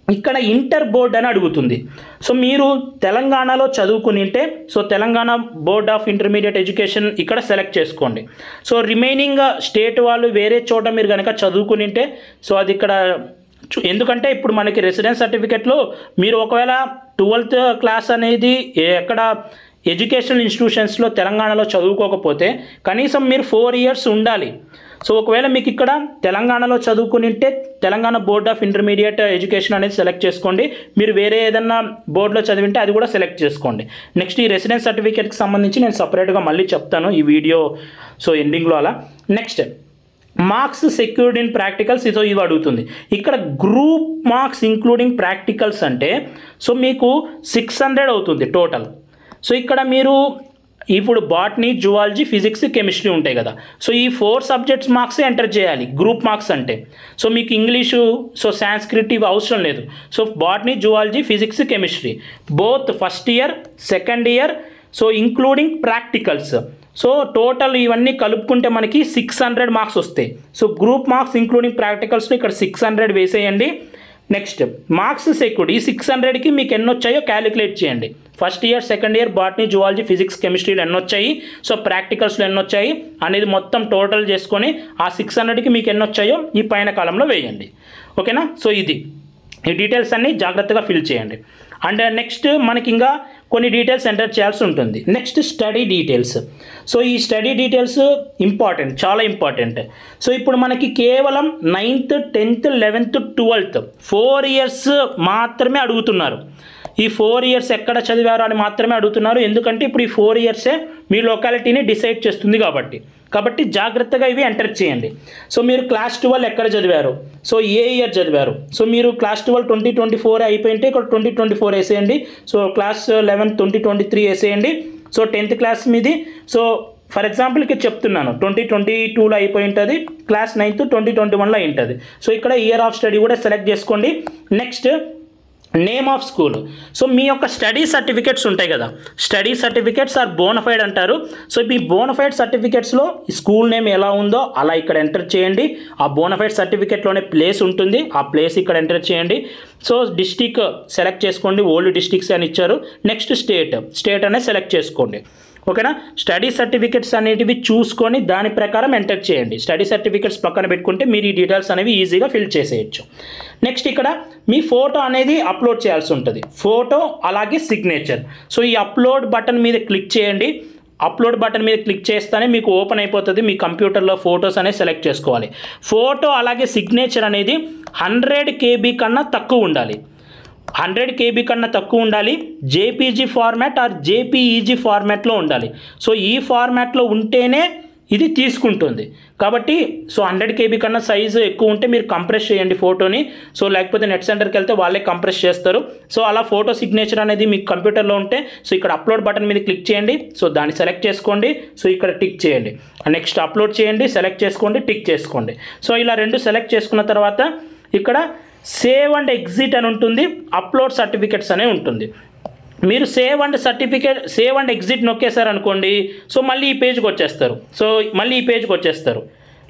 ఇక్కడ ఇంటర్ బోర్డ్ అని అడుగుతుంది సో మీరు తెలంగాణలో చదువుకుని ఉంటే so Telangana board of intermediate education ఇక్కడ సెలెక్ట్ చేసుకోండి సో రిమైనింగ్ స్టేట్ వాళ్ళు వేరే చోట మీరు కనుక చదువుకుని ఉంటే సో అది ఇక్కడ చు- ఎందుకంటే ఇప్పుడు మనకి రెసిడెన్స్ సర్టిఫికెట్లో మీరు ఒకవేళ ట్వెల్త్ క్లాస్ అనేది ఎక్కడ ఎడ్యుకేషనల్ ఇన్స్టిట్యూషన్స్లో తెలంగాణలో చదువుకోకపోతే కనీసం మీరు ఫోర్ ఇయర్స్ ఉండాలి సో ఒకవేళ మీకు ఇక్కడ తెలంగాణలో చదువుకుని ఉంటే Telangana board of intermediate education అనేది సెలెక్ట్ చేసుకోండి మీరు వేరే ఏదన్నా బోర్డులో చదివింటే అది కూడా సెలెక్ట్ చేసుకోండి నెక్స్ట్ ఈ రెసిడెన్స్ సర్టిఫికేట్కి సంబంధించి నేను సపరేట్గా మళ్ళీ చెప్తాను ఈ వీడియో సో ఎండింగ్లో అలా next marks secured in practicals ఇదో ఇవి అడుగుతుంది ఇక్కడ గ్రూప్ మార్క్స్ ఇంక్లూడింగ్ ప్రాక్టికల్స్ అంటే సో మీకు సిక్స్ హండ్రెడ్ అవుతుంది టోటల్ సో ఇక్కడ మీరు ఇప్పుడు బాటనీ జువాలజీ ఫిజిక్స్ కెమిస్ట్రీ ఉంటాయి కదా సో ఈ ఫోర్ సబ్జెక్ట్స్ మార్క్స్ ఎంటర్ చేయాలి గ్రూప్ మార్క్స్ అంటే సో మీకు ఇంగ్లీషు సో సాంస్క్రిట్ ఇవి అవసరం లేదు so botany zoology physics chemistry both first year second year so including practicals so total ఇవన్నీ కలుపుకుంటే మనకి సిక్స్ హండ్రెడ్ మార్క్స్ వస్తాయి సో గ్రూప్ మార్క్స్ ఇంక్లూడింగ్ ప్రాక్టికల్స్లో ఇక్కడ సిక్స్ హండ్రెడ్ వేసేయండి నెక్స్ట్ మార్క్స్ సెక్యూర్డ్ ఈ సిక్స్ హండ్రెడ్కి మీకు ఎన్ని వచ్చాయో క్యాలిక్యులేట్ చేయండి first year second year botany zoology physics కెమిస్ట్రీలో ఎన్ని వచ్చాయి సో ప్రాక్టికల్స్లో ఎన్ని వచ్చాయి అనేది మొత్తం టోటల్ చేసుకొని ఆ సిక్స్ హండ్రెడ్కి మీకు ఎన్ని వచ్చాయో ఈ పైన కాలంలో వేయండి ఓకేనా సో ఇది ఈ డీటెయిల్స్ అన్నీ జాగ్రత్తగా ఫిల్ చేయండి అండ్ నెక్స్ట్ మనకి ఇంకా కొన్ని డీటెయిల్స్ ఎంటర్ చేయాల్సి ఉంటుంది నెక్స్ట్ స్టడీ డీటెయిల్స్ సో ఈ స్టడీ డీటెయిల్స్ ఇంపార్టెంట్ చాలా ఇంపార్టెంట్ సో ఇప్పుడు మనకి కేవలం ninth tenth eleventh twelfth four years మాత్రమే అడుగుతున్నారు ఈ ఫోర్ ఇయర్స్ ఎక్కడ చదివారు అని మాత్రమే అడుగుతున్నారు ఎందుకంటే ఇప్పుడు ఈ ఫోర్ ఇయర్సే మీ లొకాలిటీని డిసైడ్ చేస్తుంది కాబట్టి కాబట్టి జాగ్రత్తగా ఇవి ఎంటర్ చేయండి సో మీరు క్లాస్ ట్వెల్వ్ ఎక్కడ చదివారు సో ఏ ఇయర్ చదివారు సో మీరు class twelve twenty twenty four అయిపోయింటే ఇక్కడ ట్వంటీ ట్వంటీ ఫోర్ వేసేయండి so class eleven twenty twenty three వేసేయండి సో టెన్త్ క్లాస్ మీది సో ఫర్ ఎగ్జాంపుల్కి చెప్తున్నాను ట్వంటీ ట్వంటీ టూలో అయిపోయి ఉంటుంది క్లాస్ నైన్త్ ట్వంటీ ట్వంటీ వన్లో అయి ఉంటుంది సో ఇక్కడ ఇయర్ ఆఫ్ స్టడీ కూడా సెలెక్ట్ చేసుకోండి next name of school so మీ యొక్క స్టడీ సర్టిఫికేట్స్ ఉంటాయి కదా స్టడీ సర్టిఫికేట్స్ ఆర్ బోనఫైడ్ అంటారు సో మీ బోనఫైడ్ సర్టిఫికేట్స్లో స్కూల్ నేమ్ ఎలా ఉందో అలా ఇక్కడ ఎంటర్ చేయండి ఆ బోనఫైడ్ సర్టిఫికేట్లోనే ప్లేస్ ఉంటుంది ఆ ప్లేస్ ఇక్కడ ఎంటర్ చేయండి సో డిస్టిక్ సెలెక్ట్ చేసుకోండి ఓల్డ్ డిస్టిక్స్ అని ఇచ్చారు నెక్స్ట్ స్టేట్ స్టేట్ అనేది సెలెక్ట్ చేసుకోండి ఓకేనా స్టడీ సర్టిఫికెట్స్ అనేటివి చూసుకొని దాని ప్రకారం ఎంటర్ చేయండి స్టడీ సర్టిఫికెట్స్ పక్కన పెట్టుకుంటే మీరు ఈ డీటెయిల్స్ అనేవి ఈజీగా ఫిల్ చేసేయచ్చు నెక్స్ట్ ఇక్కడ మీ ఫోటో అనేది అప్లోడ్ చేయాల్సి ఉంటుంది ఫోటో అలాగే సిగ్నేచర్ సో ఈ అప్లోడ్ బటన్ మీద క్లిక్ చేయండి అప్లోడ్ బటన్ మీద క్లిక్ చేస్తేనే మీకు ఓపెన్ అయిపోతుంది మీ కంప్యూటర్లో ఫొటోస్ అనేది సెలెక్ట్ చేసుకోవాలి ఫోటో అలాగే సిగ్నేచర్ అనేది హండ్రెడ్ కేబీ కన్నా తక్కువ ఉండాలి హండ్రెడ్ కేబీ కన్నా తక్కువ ఉండాలి జేపీజీ ఫార్మాట్ ఆర్ జేపీఈజీ ఫార్మాట్లో ఉండాలి సో ఈ ఫార్మాట్లో ఉంటేనే ఇది తీసుకుంటుంది కాబట్టి సో హండ్రెడ్ కేబీ కన్నా సైజు ఎక్కువ ఉంటే మీరు కంప్రెస్ చేయండి ఫోటోని సో లేకపోతే నెట్ సెంటర్కి వెళ్తే వాళ్ళే కంప్రెస్ చేస్తారు సో అలా ఫోటో సిగ్నేచర్ అనేది మీకు కంప్యూటర్లో ఉంటే సో ఇక్కడ అప్లోడ్ బటన్ మీద క్లిక్ చేయండి సో దాన్ని సెలెక్ట్ చేసుకోండి సో ఇక్కడ టిక్ చేయండి నెక్స్ట్ అప్లోడ్ చేయండి సెలెక్ట్ చేసుకోండి టిక్ చేసుకోండి సో ఇలా రెండు సెలెక్ట్ చేసుకున్న తర్వాత ఇక్కడ సేవ్ అండ్ ఎగ్జిట్ అని ఉంటుంది అప్లోడ్ సర్టిఫికెట్స్ అనే ఉంటుంది మీరు save and certificate save and exit నొక్కేశారు అనుకోండి సో మళ్ళీ ఈ పేజ్కి వచ్చేస్తారు సో మళ్ళీ ఈ పేజ్కి వచ్చేస్తారు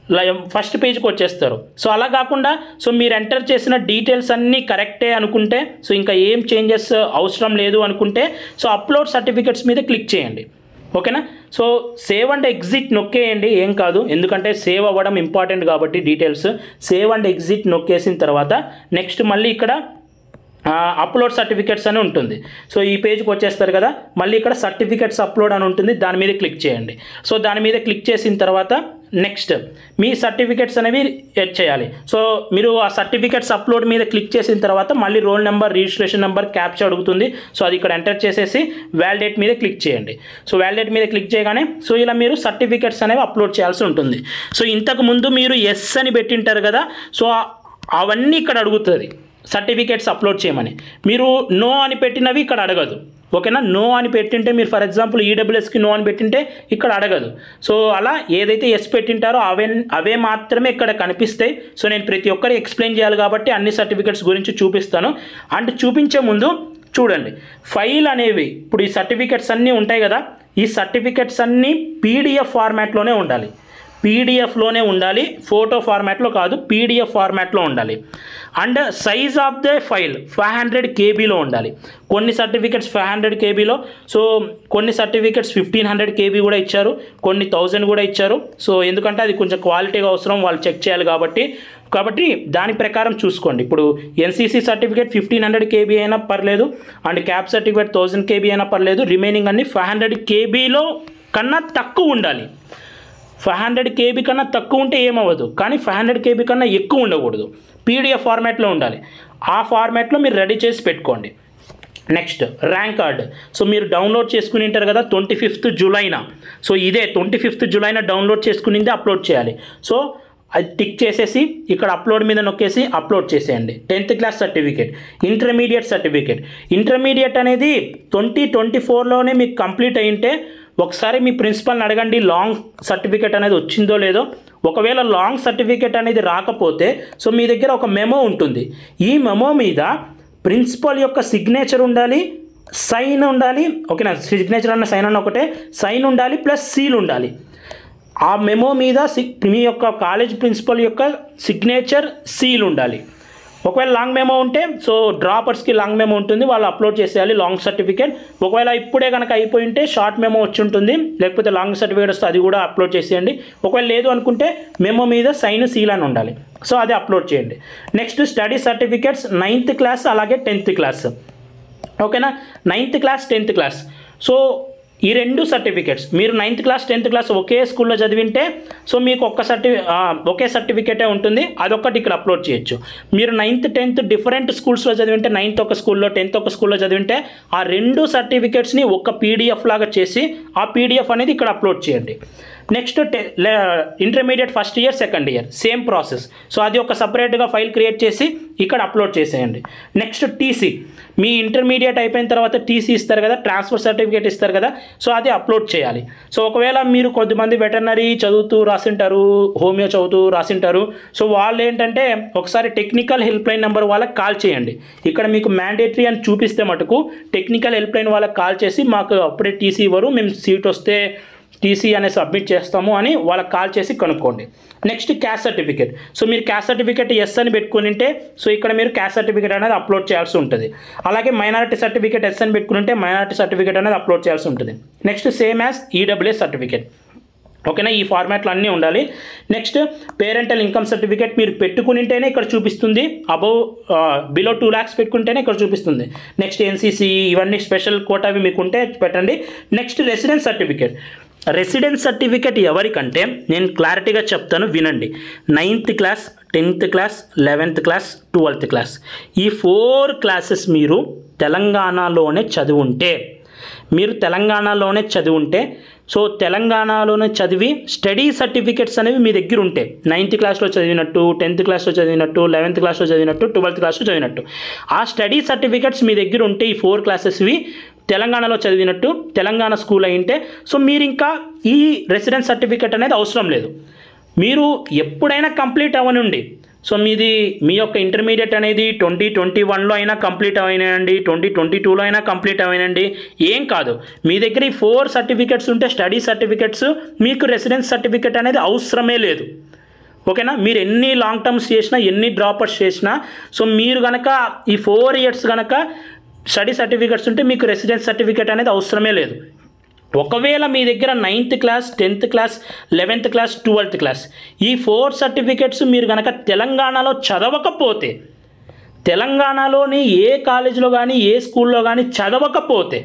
ఫస్ట్ పేజ్కి వచ్చేస్తారు సో అలా కాకుండా సో మీరు ఎంటర్ చేసిన డీటెయిల్స్ అన్నీ కరెక్టే అనుకుంటే సో ఇంకా ఏం చేంజెస్ అవసరం లేదు అనుకుంటే సో అప్లోడ్ సర్టిఫికెట్స్ మీద క్లిక్ చేయండి ఓకేనా సో సేవ్ అండ్ ఎగ్జిట్ నొక్కేయండి ఏం కాదు ఎందుకంటే సేవ్ అవ్వడం ఇంపార్టెంట్ కాబట్టి డీటెయిల్స్ సేవ్ అండ్ ఎగ్జిట్ నొక్కేసిన తర్వాత నెక్స్ట్ మళ్ళీ ఇక్కడ అప్లోడ్ సర్టిఫికెట్స్ అని ఉంటుంది సో ఈ పేజ్కి వచ్చేస్తారు కదా మళ్ళీ ఇక్కడ సర్టిఫికెట్స్ అప్లోడ్ అని ఉంటుంది దాని మీద క్లిక్ చేయండి సో దాని మీద క్లిక్ చేసిన తర్వాత నెక్స్ట్ మీ సర్టిఫికెట్స్ అనేవి ఎడ్ చేయాలి సో మీరు ఆ సర్టిఫికెట్స్ అప్లోడ్ మీద క్లిక్ చేసిన తర్వాత మళ్ళీ roll number registration number captcha అడుగుతుంది సో అది ఇక్కడ ఎంటర్ చేసేసి వ్యాలిడేట్ మీద క్లిక్ చేయండి సో వ్యాలిడేట్ మీద క్లిక్ చేయగానే సో ఇలా మీరు సర్టిఫికెట్స్ అనేవి అప్లోడ్ చేయాల్సి ఉంటుంది సో ఇంతకు ముందు మీరు ఎస్ అని పెట్టింటారు కదా సో ఆ- అవన్నీ ఇక్కడ అడుగుతుంది సర్టిఫికేట్స్ అప్లోడ్ చేయమని మీరు నో అని పెట్టినవి ఇక్కడ అడగదు ఓకేనా నో అని పెట్టింటే మీరు ఫర్ ఎగ్జాంపుల్ ఈడబ్ల్యూఎస్కి నో అని పెట్టింటే ఇక్కడ అడగదు సో అలా ఏదైతే ఎస్ పెట్టింటారో అవే అవే మాత్రమే ఇక్కడ కనిపిస్తాయి సో నేను ప్రతి ఒక్కరి ఎక్స్ప్లెయిన్ చేయాలి కాబట్టి అన్ని సర్టిఫికేట్స్ గురించి చూపిస్తాను అండ్ చూపించే ముందు చూడండి ఫైల్ అనేవి ఇప్పుడు ఈ సర్టిఫికేట్స్ అన్నీ ఉంటాయి కదా ఈ సర్టిఫికేట్స్ అన్నీ పీడిఎఫ్ ఫార్మాట్లోనే ఉండాలి పీడిఎఫ్లోనే ఉండాలి ఫోటో ఫార్మాట్లో కాదు పీడిఎఫ్ ఫార్మాట్లో ఉండాలి and size of the file five hundred కేబీలో ఉండాలి కొన్ని సర్టిఫికెట్స్ ఫైవ్ హండ్రెడ్ కేబీలో సో కొన్ని సర్టిఫికెట్స్ ఫిఫ్టీన్ హండ్రెడ్ కేబీ కూడా ఇచ్చారు కొన్ని థౌజండ్ కూడా ఇచ్చారు సో ఎందుకంటే అది కొంచెం క్వాలిటీగా అవసరం వాళ్ళు చెక్ చేయాలి కాబట్టి కాబట్టి దాని ప్రకారం చూసుకోండి ఇప్పుడు NCC certificate fifteen hundred KB అయినా పర్లేదు and CAP certificate thousand KB అయినా పర్లేదు రిమైనింగ్ అన్ని ఫైవ్ హండ్రెడ్ కేబీలో కన్నా తక్కువ ఉండాలి ఫైవ్ హండ్రెడ్ కేబీ కన్నా తక్కువ ఉంటే ఏమవ్వదు కానీ ఫైవ్ హండ్రెడ్ కేబీ కన్నా ఎక్కువ ఉండకూడదు పీడిఎఫ్ ఫార్మాట్లో ఉండాలి ఆ ఫార్మాట్లో మీరు రెడీ చేసి పెట్టుకోండి నెక్స్ట్ ర్యాంక్ కార్డ్ సో మీరు డౌన్లోడ్ చేసుకుని ఉంటారు కదా ట్వంటీ ఫిఫ్త్ జూలైన సో ఇదే ట్వంటీ ఫిఫ్త్ జూలైన డౌన్లోడ్ చేసుకునింది అప్లోడ్ చేయాలి సో అది టిక్ చేసేసి ఇక్కడ అప్లోడ్ మీద నొక్కేసి అప్లోడ్ చేసేయండి tenth class certificate intermediate certificate intermediate అనేది ట్వంటీ ట్వంటీ ఫోర్లోనే మీకు కంప్లీట్ అయింటే ఒకసారి మీ ప్రిన్సిపల్ని అడగండి లాంగ్ సర్టిఫికేట్ అనేది వచ్చిందో లేదో ఒకవేళ లాంగ్ సర్టిఫికేట్ అనేది రాకపోతే సో మీ దగ్గర ఒక మెమో ఉంటుంది ఈ మెమో మీద ప్రిన్సిపల్ యొక్క సిగ్నేచర్ ఉండాలి సైన్ ఉండాలి ఓకేనా సిగ్నేచర్ అన్న సైన్ అన్న ఒకటే సైన్ ఉండాలి ప్లస్ సీల్ ఉండాలి ఆ మెమో మీద సి మీ యొక్క కాలేజ్ ప్రిన్సిపల్ యొక్క సిగ్నేచర్ సీల్ ఉండాలి ఒకవేళ లాంగ్ మెమో ఉంటే సో డ్రాపర్స్కి లాంగ్ మెమో ఉంటుంది వాళ్ళు అప్లోడ్ చేసేయాలి లాంగ్ సర్టిఫికేట్ ఒకవేళ ఇప్పుడే కనుక అయిపోయి ఉంటే షార్ట్ మెమో వచ్చి ఉంటుంది లేకపోతే లాంగ్ సర్టిఫికేట్ వస్తే అది కూడా అప్లోడ్ చేసేయండి ఒకవేళ లేదు అనుకుంటే మెమో మీద సైన్ సీల్ అని ఉండాలి సో అది అప్లోడ్ చేయండి next study certificates ninth class అలాగే టెన్త్ క్లాస్ ఓకేనా ninth class tenth class so ఈ రెండు సర్టిఫికేట్స్ మీరు నైన్త్ క్లాస్ టెన్త్ క్లాస్ ఒకే స్కూల్లో చదివింటే సో మీకు ఒక్క సర్టి ఆ, ఒకే సర్టిఫికేటే ఉంటుంది అదొక్కటి ఇక్కడ అప్లోడ్ చేయొచ్చు మీరు నైన్త్ టెన్త్ డిఫరెంట్ స్కూల్స్లో చదివింటే నైన్త్ ఒక స్కూల్లో టెన్త్ ఒక స్కూల్లో చదివింటే ఆ రెండు సర్టిఫికేట్స్ని ఒక పీడిఎఫ్ లాగా చేసి ఆ పీడిఎఫ్ అనేది ఇక్కడ అప్లోడ్ చేయండి నెక్స్ట్ టె intermediate first year second year same process so అది ఒక సపరేట్గా ఫైల్ క్రియేట్ చేసి ఇక్కడ అప్లోడ్ చేసేయండి నెక్స్ట్ టీసీ మీ ఇంటర్మీడియట్ అయిపోయిన తర్వాత టీసీ ఇస్తారు కదా ట్రాన్స్ఫర్ సర్టిఫికేట్ ఇస్తారు కదా సో అది అప్లోడ్ చేయాలి సో ఒకవేళ మీరు కొద్దిమంది వెటర్నరీ చదువుతూ రాసింటారు హోమియో చదువుతూ రాసింటారు సో వాళ్ళు ఏంటంటే ఒకసారి టెక్నికల్ హెల్ప్ లైన్ నెంబర్ వాళ్ళకి కాల్ చేయండి ఇక్కడ మీకు మ్యాండేటరీ అని చూపిస్తే మటుకు టెక్నికల్ హెల్ప్ లైన్ వాళ్ళకి కాల్ చేసి మాకు అప్పుడే టీసీ ఇవ్వరు మేము సీట్ వస్తే టీసీ అనేది సబ్మిట్ చేస్తాము అని వాళ్ళకి కాల్ చేసి కనుక్కోండి నెక్స్ట్ క్యాస్ట్ సర్టిఫికేట్ సో మీరు క్యాస్ట్ సర్టిఫికేట్ ఎస్ అని పెట్టుకుని ఉంటే సో ఇక్కడ మీరు క్యాస్ట్ సర్టిఫికేట్ అనేది అప్లోడ్ చేయాల్సి ఉంటుంది అలాగే మైనారిటీ సర్టిఫికేట్ ఎస్ అని పెట్టుకుని ఉంటే మైనారిటీ సర్టిఫికేట్ అనేది అప్లోడ్ చేయాల్సి ఉంటుంది next same as EWS certificate ఓకేనా ఈ ఫార్మాట్లు అన్నీ ఉండాలి నెక్స్ట్ పేరెంటల్ ఇన్కమ్ సర్టిఫికేట్ మీరు పెట్టుకునింటేనే ఇక్కడ చూపిస్తుంది అబౌవ్ బిలో టూ ల్యాక్స్ పెట్టుకుంటేనే ఇక్కడ చూపిస్తుంది నెక్స్ట్ ఎన్సీసీ ఇవన్నీ స్పెషల్ కోటావి మీకు ఉంటే పెట్టండి next residence certificate residence certificate ఎవరికంటే నేను క్లారిటీగా చెప్తాను వినండి ninth class tenth class eleventh class twelfth class ఈ ఫోర్ క్లాసెస్ మీరు తెలంగాణలోనే చదివుంటే మీరు తెలంగాణలోనే చదివి ఉంటే సో తెలంగాణలోనే చదివి స్టడీ సర్టిఫికెట్స్ అనేవి మీ దగ్గర ఉంటాయి నైన్త్ క్లాస్లో చదివినట్టు టెన్త్ క్లాస్లో చదివినట్టు లెవెన్త్ క్లాస్లో చదివినట్టు ట్వెల్త్ క్లాస్లో చదివినట్టు ఆ స్టడీ సర్టిఫికెట్స్ మీ దగ్గర ఉంటే ఈ ఫోర్ క్లాసెస్వి తెలంగాణలో చదివినట్టు తెలంగాణ స్కూల్ అయింటే సో మీరు ఇంకా ఈ రెసిడెన్స్ సర్టిఫికెట్ అనేది అవసరం లేదు మీరు ఎప్పుడైనా కంప్లీట్ అవ్వనుండి సో మీది మీ యొక్క ఇంటర్మీడియట్ అనేది ట్వంటీ ట్వంటీ వన్లో అయినా కంప్లీట్ అయినాయండి ట్వంటీ ట్వంటీ టూలో అయినా కంప్లీట్ అయినండి ఏం కాదు మీ దగ్గర ఈ ఫోర్ సర్టిఫికెట్స్ ఉంటే స్టడీ సర్టిఫికెట్స్ మీకు రెసిడెన్స్ సర్టిఫికెట్ అనేది అవసరమే లేదు ఓకేనా మీరు ఎన్ని లాంగ్ టర్మ్స్ చేసినా ఎన్ని డ్రాపర్స్ చేసినా సో మీరు కనుక ఈ ఫోర్ ఇయర్స్ కనుక స్టడీ సర్టిఫికెట్స్ ఉంటే మీకు రెసిడెన్స్ సర్టిఫికేట్ అనేది అవసరమే లేదు ఒకవేళ మీ దగ్గర ninth class tenth class eleventh class twelfth class ఈ ఫోర్ సర్టిఫికెట్స్ మీరు కనుక తెలంగాణలో చదవకపోతే తెలంగాణలోని ఏ కాలేజీలో కానీ ఏ స్కూల్లో కానీ చదవకపోతే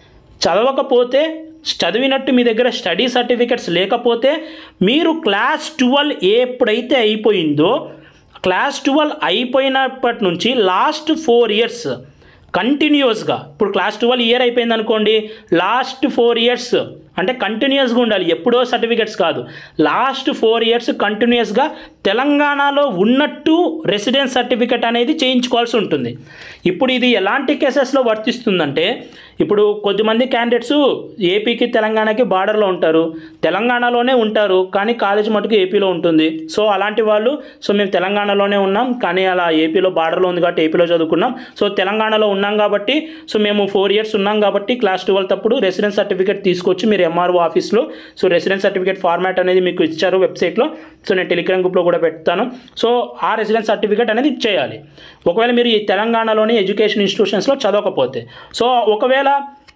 చదవకపోతే చదివినట్టు మీ దగ్గర స్టడీ సర్టిఫికెట్స్ లేకపోతే మీరు క్లాస్ ట్వెల్వ్ ఎప్పుడైతే అయిపోయిందో క్లాస్ ట్వెల్వ్ అయిపోయినప్పటి నుంచి లాస్ట్ ఫోర్ ఇయర్స్ కంటిన్యూస్గా ఇప్పుడు క్లాస్ ట్వెల్వ్ ఇయర్ అయిపోయింది అనుకోండి లాస్ట్ ఫోర్ ఇయర్స్ అంటే కంటిన్యూస్గా ఉండాలి ఎప్పుడో సర్టిఫికెట్స్ కాదు లాస్ట్ ఫోర్ ఇయర్స్ కంటిన్యూస్గా తెలంగాణలో ఉన్నట్టు రెసిడెన్స్ సర్టిఫికెట్ అనేది చేయించుకోవాల్సి ఉంటుంది ఇప్పుడు ఇది ఎలాంటి కేసెస్లో వర్తిస్తుందంటే ఇప్పుడు కొద్దిమంది క్యాండిడేట్స్ ఏపీకి తెలంగాణకి బార్డర్లో ఉంటారు తెలంగాణలోనే ఉంటారు కానీ కాలేజ్ మటుకు ఏపీలో ఉంటుంది సో అలాంటి వాళ్ళు సో మేము తెలంగాణలోనే ఉన్నాం కానీ అలా ఏపీలో బార్డర్లో ఉంది కాబట్టి ఏపీలో చదువుకున్నాం సో తెలంగాణలో ఉన్నాం కాబట్టి సో మేము ఫోర్ ఇయర్స్ ఉన్నాం కాబట్టి క్లాస్ ట్వెల్త్ అప్పుడు రెసిడెన్స్ సర్టిఫికేట్ తీసుకొచ్చి మీరు ఎంఆర్ఓ ఆఫీస్లో సో రెసిడెన్స్ సర్టిఫికేట్ ఫార్మాట్ అనేది మీకు ఇచ్చారు వెబ్సైట్లో సో నేను టెలిగ్రామ్ గ్రూప్లో కూడా పెడతాను సో ఆ రెసిడెన్స్ సర్టిఫికేట్ అనేది ఇచ్చేయాలి ఒకవేళ మీరు ఈ తెలంగాణలోని ఎడ్యుకేషన్ ఇన్స్టిట్యూషన్స్లో చదవకపోతే సో ఒకవేళ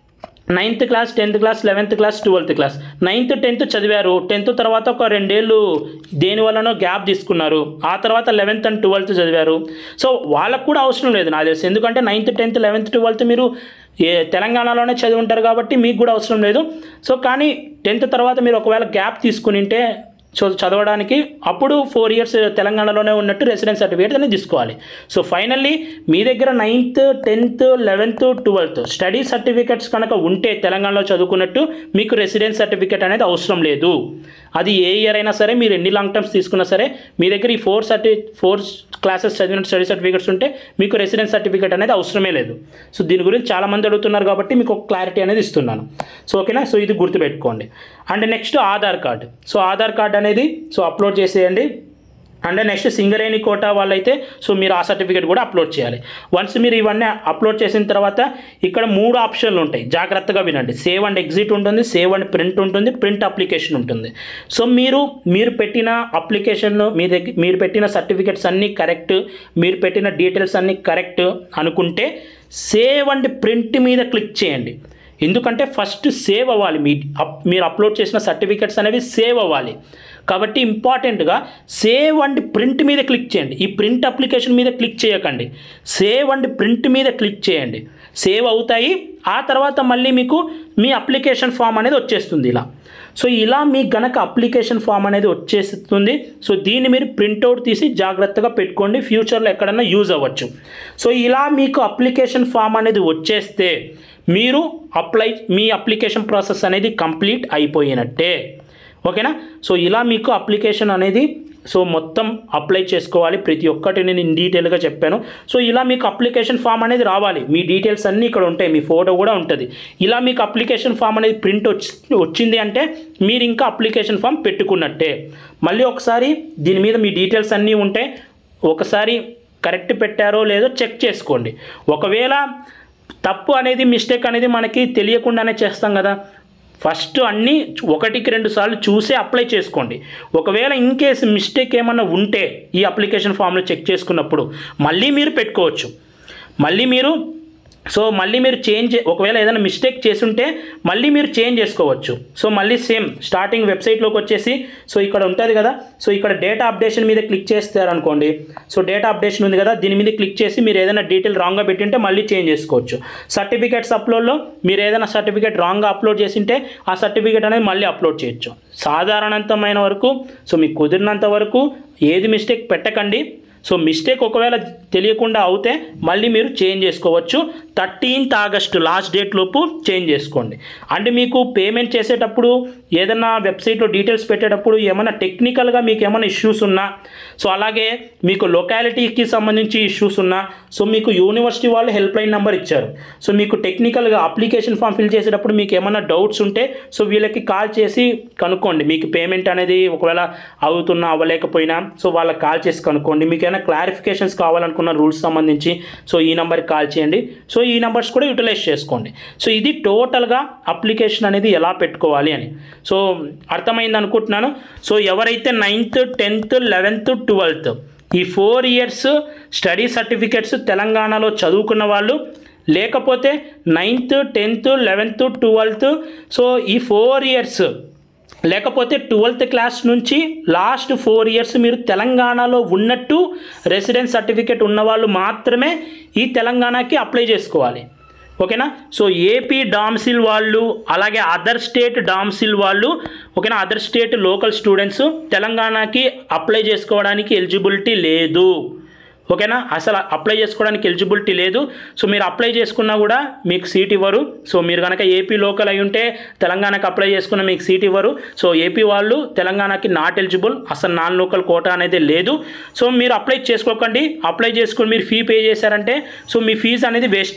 ninth class tenth class eleventh class twelfth class ninth tenth చదివారు టెన్త్ తర్వాత ఒక రెండేళ్ళు దేని వల్లనో గ్యాప్ తీసుకున్నారు ఆ తర్వాత లెవెన్త్ అండ్ ట్వెల్త్ చదివారు సో వాళ్ళకు కూడా అవసరం లేదు నాకు తెలిసి ఎందుకంటే నైన్త్ టెన్త్ లెవెన్త్ ట్వెల్త్ మీరు ఏ తెలంగాణలోనే చదివి ఉంటారు కాబట్టి మీకు కూడా అవసరం లేదు సో కానీ టెన్త్ తర్వాత మీరు ఒకవేళ గ్యాప్ తీసుకుని ఉంటే సో చదవడానికి అప్పుడు ఫోర్ ఇయర్స్ తెలంగాణలోనే ఉన్నట్టు రెసిడెన్స్ సర్టిఫికేట్ అనేది తీసుకోవాలి సో ఫైనల్లీ మీ దగ్గర ninth tenth eleventh twelfth study certificates కనుక ఉంటే తెలంగాణలో చదువుకున్నట్టు మీకు రెసిడెన్స్ సర్టిఫికేట్ అనేది అవసరం లేదు అది ఏ ఇయర్ అయినా సరే మీరు ఎన్ని లాంగ్ టర్మ్స్ తీసుకున్నా సరే మీ దగ్గర ఈ ఫోర్ సర్టి ఫోర్ క్లాసెస్ చదివిన స్టడీ సర్టిఫికేట్స్ ఉంటే మీకు రెసిడెన్స్ సర్టిఫికేట్ అనేది అవసరమే లేదు సో దీని గురించి చాలామంది అడుగుతున్నారు కాబట్టి మీకు ఒక క్లారిటీ అనేది ఇస్తున్నాను సో ఓకేనా సో ఇది గుర్తుపెట్టుకోండి and next Aadhaar card so Aadhaar card అనేది సో అప్లోడ్ చేసేయండి అండ్ నెక్స్ట్ సింగరేణి కోటా వాళ్ళైతే సో మీరు ఆ సర్టిఫికేట్ కూడా అప్లోడ్ చేయాలి వన్స్ మీరు ఇవన్నీ అప్లోడ్ చేసిన తర్వాత ఇక్కడ మూడు ఆప్షన్లు ఉంటాయి జాగ్రత్తగా వినండి సేవ్ అండ్ ఎగ్జిట్ ఉంటుంది సేవ్ అండ్ ప్రింట్ ఉంటుంది ప్రింట్ అప్లికేషన్ ఉంటుంది సో మీరు మీరు పెట్టిన అప్లికేషన్ మీ దగ్గర మీరు పెట్టిన సర్టిఫికేట్స్ అన్నీ కరెక్ట్ మీరు పెట్టిన డీటెయిల్స్ అన్నీ కరెక్ట్ అనుకుంటే సేవ్ అండ్ ప్రింట్ మీద క్లిక్ చేయండి ఎందుకంటే ఫస్ట్ సేవ్ అవ్వాలి మీ అప్- మీరు అప్లోడ్ చేసిన సర్టిఫికెట్స్ అనేవి సేవ్ అవ్వాలి కాబట్టి ఇంపార్టెంట్గా సేవ్ అండ్ ప్రింట్ మీద క్లిక్ చేయండి ఈ ప్రింట్ అప్లికేషన్ మీద క్లిక్ చేయకండి సేవ్ అండ్ ప్రింట్ మీద క్లిక్ చేయండి సేవ్ అవుతాయి ఆ తర్వాత మళ్ళీ మీకు మీ అప్లికేషన్ ఫామ్ అనేది వచ్చేస్తుంది ఇలా సో ఇలా మీకు గనక అప్లికేషన్ ఫామ్ అనేది వచ్చేస్తుంది సో దీన్ని మీరు ప్రింట్అవుట్ తీసి జాగ్రత్తగా పెట్టుకోండి ఫ్యూచర్లో ఎక్కడన్నా యూజ్ అవ్వచ్చు సో ఇలా మీకు అప్లికేషన్ ఫామ్ అనేది వచ్చేస్తే మీరు అప్లై మీ అప్లికేషన్ ప్రాసెస్ అనేది కంప్లీట్ అయిపోయినట్టే ఓకేనా సో ఇలా మీకు అప్లికేషన్ అనేది సో మొత్తం అప్లై చేసుకోవాలి ప్రతి ఒక్కటి నేను ఇన్ డీటెయిల్గా చెప్పాను సో ఇలా మీకు అప్లికేషన్ ఫామ్ అనేది రావాలి మీ డీటెయిల్స్ అన్నీ ఇక్కడ ఉంటాయి మీ ఫోటో కూడా ఉంటుంది ఇలా మీకు అప్లికేషన్ ఫామ్ అనేది ప్రింట్ వచ్చి వచ్చింది అంటే మీరు ఇంకా అప్లికేషన్ ఫామ్ పెట్టుకున్నట్టే మళ్ళీ ఒకసారి దీని మీద మీ డీటెయిల్స్ అన్నీ ఉంటే ఒకసారి కరెక్ట్ పెట్టారో లేదో చెక్ చేసుకోండి ఒకవేళ తప్పు అనేది మిస్టేక్ అనేది మనకి తెలియకుండానే చేస్తాం కదా ఫస్ట్ అన్నీ ఒకటికి రెండు సార్లు చూసే అప్లై చేసుకోండి ఒకవేళ ఇన్ కేసు మిస్టేక్ ఏమన్నా ఉంటే ఈ అప్లికేషన్ ఫామ్లో చెక్ చేసుకున్నప్పుడు మళ్ళీ మీరు పెట్టుకోవచ్చు మళ్ళీ మీరు సో మళ్ళీ మీరు చేంజ్ ఒకవేళ ఏదైనా మిస్టేక్ చేసుంటే మళ్ళీ మీరు చేంజ్ చేసుకోవచ్చు సో మళ్ళీ సేమ్ స్టార్టింగ్ వెబ్సైట్లోకి వచ్చేసి సో ఇక్కడ ఉంటుంది కదా సో ఇక్కడ డేటా అప్డేషన్ మీద క్లిక్ చేస్తారనుకోండి సో డేటా అప్డేషన్ ఉంది కదా దీని మీద క్లిక్ చేసి మీరు ఏదైనా డీటెయిల్ రాంగ్గా పెట్టింటే మళ్ళీ చేంజ్ చేసుకోవచ్చు సర్టిఫికేట్స్ అప్లోడ్లో మీరు ఏదైనా సర్టిఫికేట్ రాంగ్గా అప్లోడ్ చేసింటే ఆ సర్టిఫికేట్ అనేది మళ్ళీ అప్లోడ్ చేయొచ్చు సాధారణంతమైన వరకు సో మీకు కుదిరినంత వరకు ఏది మిస్టేక్ పెట్టకండి సో మిస్టేక్ ఒకవేళ తెలియకుండా అవుతే మళ్ళీ మీరు చేంజ్ చేసుకోవచ్చు థర్టీన్త్ ఆగస్టు లాస్ట్ డేట్ లోపు చేంజ్ చేసుకోండి అంటే మీకు పేమెంట్ చేసేటప్పుడు ఏదైనా వెబ్సైట్లో డీటెయిల్స్ పెట్టేటప్పుడు ఏమైనా టెక్నికల్గా మీకు ఏమైనా ఇష్యూస్ ఉన్నా సో అలాగే మీకు లొకాలిటీకి సంబంధించి ఇష్యూస్ ఉన్నా సో మీకు యూనివర్సిటీ వాళ్ళు హెల్ప్ లైన్ నెంబర్ ఇచ్చారు సో మీకు టెక్నికల్గా అప్లికేషన్ ఫామ్ ఫిల్ చేసేటప్పుడు మీకు ఏమైనా డౌట్స్ ఉంటే సో వీళ్ళకి కాల్ చేసి కనుక్కోండి మీకు పేమెంట్ అనేది ఒకవేళ అవుతున్నా అవ్వలేకపోయినా సో వాళ్ళకి కాల్ చేసి కనుక్కోండి మీకు ఏమైనా క్లారిఫికేషన్స్ కావాలనుకున్న రూల్స్ సంబంధించి సో ఈ నెంబర్కి కాల్ చేయండి సో ఈ నెంబర్స్ కూడా యూటిలైజ్ చేసుకోండి సో ఇది టోటల్గా అప్లికేషన్ అనేది ఎలా పెట్టుకోవాలి అని సో అర్థమైంది అనుకుంటున్నాను సో ఎవరైతే నైన్త్ టెన్త్ లెవెన్త్ ట్వెల్త్ ఈ ఫోర్ ఇయర్స్ స్టడీ సర్టిఫికెట్స్ తెలంగాణలో చదువుకున్న వాళ్ళు లేకపోతే ninth tenth eleventh twelfth so ఈ ఫోర్ ఇయర్స్ లేకపోతే ట్వెల్త్ క్లాస్ నుంచి లాస్ట్ ఫోర్ ఇయర్స్ మీరు తెలంగాణలో ఉన్నట్టు రెసిడెన్స్ సర్టిఫికేట్ ఉన్నవాళ్ళు మాత్రమే ఈ తెలంగాణకి అప్లై చేసుకోవాలి ఓకేనా సో ఏపీ డామ్సిల్ వాళ్ళు అలాగే అదర్ స్టేట్ డామ్సిల్ వాళ్ళు ఓకేనా అదర్ స్టేట్ లోకల్ స్టూడెంట్స్ తెలంగాణకి అప్లై చేసుకోవడానికి ఎలిజిబిలిటీ లేదు ఓకేనా అసలు అప్లై చేసుకోవడానికి ఎలిజిబిలిటీ లేదు సో మీరు అప్లై చేసుకున్నా కూడా మీకు సీట్ ఇవ్వరు సో మీరు కనుక ఏపీ లోకల్ అయి ఉంటే తెలంగాణకి అప్లై చేసుకున్న మీకు సీట్ ఇవ్వరు సో ఏపీ వాళ్ళు తెలంగాణకి నాట్ ఎలిజిబుల్ అసలు నాన్ లోకల్ కోటా అనేది లేదు సో మీరు అప్లై చేసుకోకండి అప్లై చేసుకుని మీరు ఫీ పే చేశారంటే సో మీ ఫీజు అనేది వేస్టే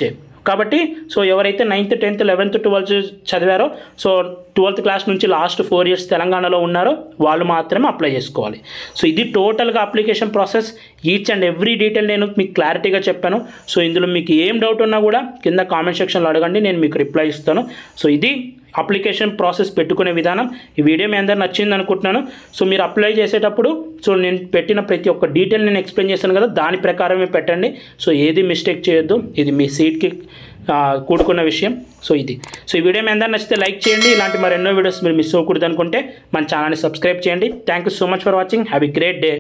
కాబట్టి సో ఎవరైతే నైన్త్ టెన్త్ లెవెన్త్ ట్వెల్త్ చదివారో సో ట్వెల్త్ క్లాస్ నుంచి లాస్ట్ ఫోర్ ఇయర్స్ తెలంగాణలో ఉన్నారో వాళ్ళు మాత్రమే అప్లై చేసుకోవాలి సో ఇది టోటల్గా application process each and every detail నేను మీకు క్లారిటీగా చెప్పాను సో ఇందులో మీకు ఏం డౌట్ ఉన్నా కూడా కింద కామెంట్ సెక్షన్లో అడగండి నేను మీకు రిప్లై ఇస్తాను సో ఇది అప్లికేషన్ ప్రాసెస్ పెట్టుకునే విధానం ఈ వీడియో మీ అందరు నచ్చింది అనుకుంటున్నాను సో మీరు అప్లై చేసేటప్పుడు సో నేను పెట్టిన ప్రతి ఒక్క డీటెయిల్ నేను ఎక్స్ప్లెయిన్ చేశాను కదా దాని ప్రకారమే పెట్టండి సో ఏది మిస్టేక్ చేయొద్దు ఇది మీ సీట్కి ఆ, కూడుకున్న విషయం సో ఇది సో ఈ వీడియో మీ అందరు నచ్చితే లైక్ చేయండి ఇలాంటి మరెన్నో వీడియోస్ మీరు మిస్ అవ్వకూడదు అనుకుంటే మన ఛానల్ని సబ్స్క్రైబ్ చేయండి thank you so much for watching have a great day